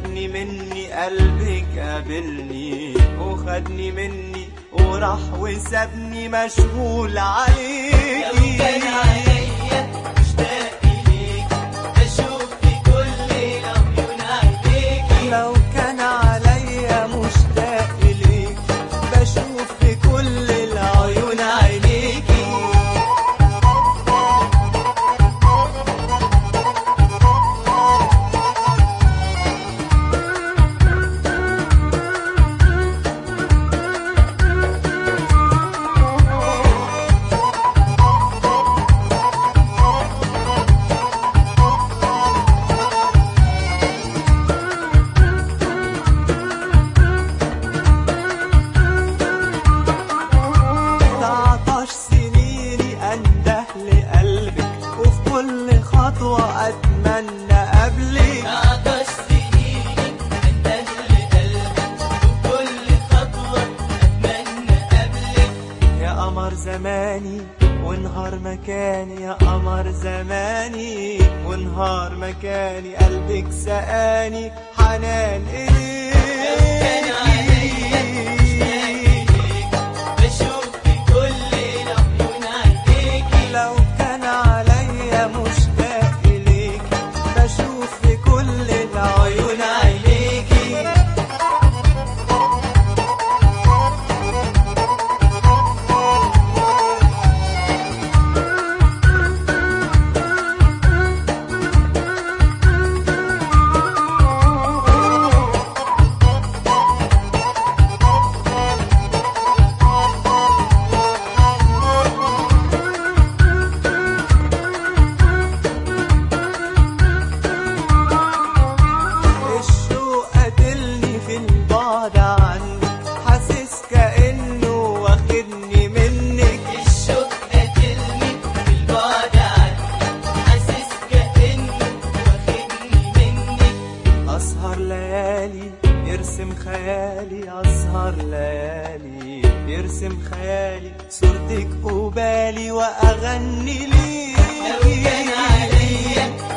وخدني مني قلبك قابلني وخدني مني وراح وسابني مشغول عليكي لو كان عليا مشتاق ليك بشوف في كل العيون عينيكي لو كان عليا مشتاق ليك بشوف في كل العيون عينيكي تعطش سنيني انده لقلبك وفي كل خطوة اتمنى قبلك عطش سنيني انت لقلبك وكل خطوة اتمنى قبلك يا قمر زماني ونهار مكاني يا قمر زماني ونهار مكاني قلبك سقاني حنان كان عليا مشتاق إليك ليك بشوف في كل العيون عينيكي لو كان عليا مشتاق ليك بشوف في كل العيون عينيكي الشوق قتلني في البعد عنك حاسس كأنه واخدني منك الشوق قتلني بالبعد عنك حاسس كأنه واخدني منك أسهر ليالي يرسم خيالي أسهر ليالي يرسم خيالي صورتك قبالي وأغني لو كان ليك عليا